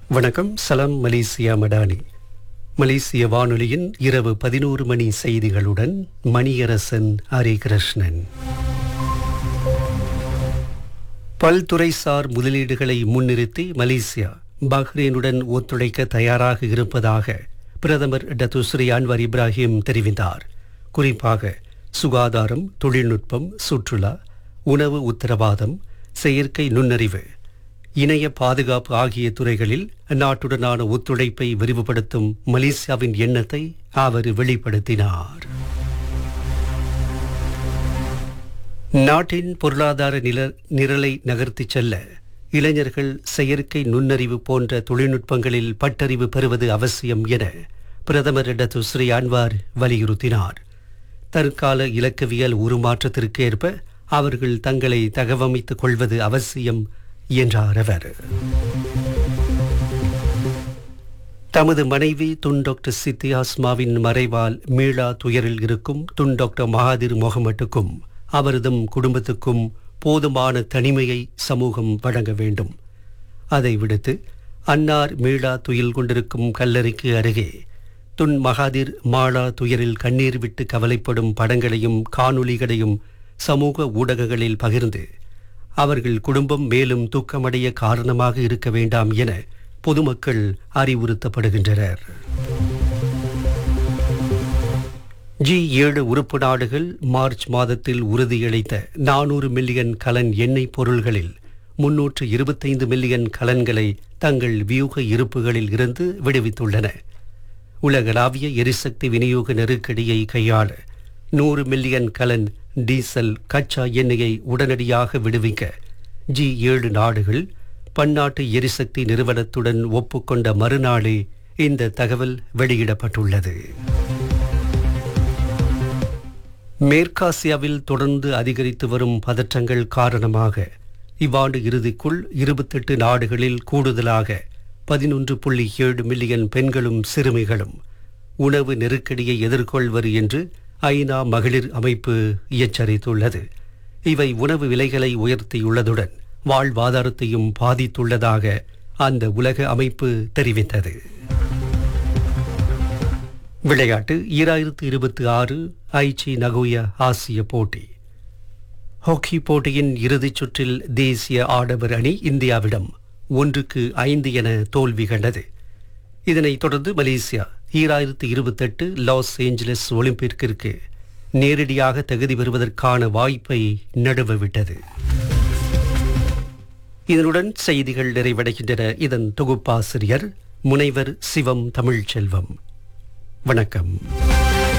வணக்கம் சலாம் மலேசியா மடானி மலேசிய வானொலியின் இரவு பதினோரு மணி செய்திகளுடன் மணியரசன் ஹரிகிருஷ்ணன் பல்துறைசார் முதலீடுகளை முன்னிறுத்தி மலேசியா பஹ்ரைனுடன் ஒத்துழைக்க தயாராக இருப்பதாக பிரதமர் டத்துஸ்ரீ அன்வர் இப்ராஹிம் தெரிவித்தார் குறிப்பாக சுகாதாரம் தொழில்நுட்பம் சுற்றுலா உணவு உத்தரவாதம் செயற்கை நுண்ணறிவு இணைய பாதுகாப்பு ஆகிய துறைகளில் நாட்டுடனான ஒத்துழைப்பை விரிவுபடுத்தும் மலேசியாவின் எண்ணத்தை அவர் வெளிப்படுத்தினார் நாட்டின் பொருளாதார நில நிரலை நகர்த்திச் செல்ல இளைஞர்கள் செயற்கை நுண்ணறிவு போன்ற தொழில்நுட்பங்களில் பட்டறிவு பெறுவது அவசியம் என பிரதமர் டத்துஸ்ரீ அன்வார் வலியுறுத்தினார் தற்கால இலக்கவியல் உருமாற்றத்திற்கு ஏற்ப அவர்கள் தங்களை தகவமைத்துக் கொள்வது அவசியம் என்றார் அவர் தமது மனைவி துன் டாக்டர் சித்தி ஆஸ்மாவின் மறைவால் மீளா துயரில் இருக்கும் துன் டாக்டர் மகாதிர் முகமட்டுக்கும் அவரதும் குடும்பத்துக்கும் போதுமான தனிமையை சமூகம் வழங்க வேண்டும் அதை விடுத்து அன்னார் மீளா துயில் கொண்டிருக்கும் கல்லறைக்கு அருகே துன் மகாதிர் மாலா துயரில் கண்ணீர் விட்டு கவலைப்படும் படங்களையும் காணொளிகளையும் சமூக ஊடகங்களில் பகிர்ந்து அவர்கள் குடும்பம் மேலும் தூக்கமடைய காரணமாக இருக்க வேண்டாம் என பொதுமக்கள் அறிவுறுத்தப்படுகின்றனர் ஜி ஏழு உறுப்பு நாடுகள் மார்ச் மாதத்தில் உறுதியளித்த நானூறு மில்லியன் கலன் எண்ணெய் பொருள்களில் முன்னூற்று இருபத்தைந்து மில்லியன் கலன்களை தங்கள் வியூக இருப்புகளில் இருந்து விடுவித்துள்ளன உலகளாவிய எரிசக்தி விநியோக நெருக்கடியை கையாள நூறு மில்லியன் கலன் டீசல் கச்சா எண்ணெயை உடனடியாக விடுவிக்க ஜி ஏழு நாடுகள் பன்னாட்டு எரிசக்தி நிறுவனத்துடன் ஒப்புக்கொண்ட மறுநாளே இந்த தகவல் வெளியிடப்பட்டுள்ளது மேற்காசியாவில் தொடர்ந்து அதிகரித்து வரும் பதற்றங்கள் காரணமாக இவ்வாண்டு இறுதிக்குள் இருபத்தெட்டு நாடுகளில் கூடுதலாக பதினொன்று புள்ளி ஏழு மில்லியன் பெண்களும் சிறுமிகளும் உணவு நெருக்கடியை எதிர்கொள்வர் என்று ஐநா மகளிர் அமைப்பு எச்சரித்துள்ளது இவை உணவு விலைகளை உயர்த்தியுள்ளதுடன் வாழ்வாதாரத்தையும் பாதித்துள்ளதாக அந்த உலக அமைப்பு தெரிவித்தது விளையாட்டு ஈராயிரத்து இருபத்தி ஆறு ஐச்சி நகோயா ஆசிய போட்டி ஹாக்கி போட்டியின் இறுதிச் சுற்றில் தேசிய ஆடவர் அணி இந்தியாவிடம் ஒன்றுக்கு ஐந்து என தோல்வி கண்டது இதனைத் தொடர்ந்து மலேசியா ஈராயிரத்து இருபத்தெட்டு லாஸ் ஏஞ்சலஸ் ஒலிம்பிக்கிற்கு நேரடியாக தகுதி பெறுவதற்கான வாய்ப்பை நடுவவிட்டது இதனுடன் செய்திகள் நிறைவடைகின்றன இதன் தொகுப்பாசிரியர் முனைவர் சிவம் தமிழ்ச்செல்வம் வணக்கம்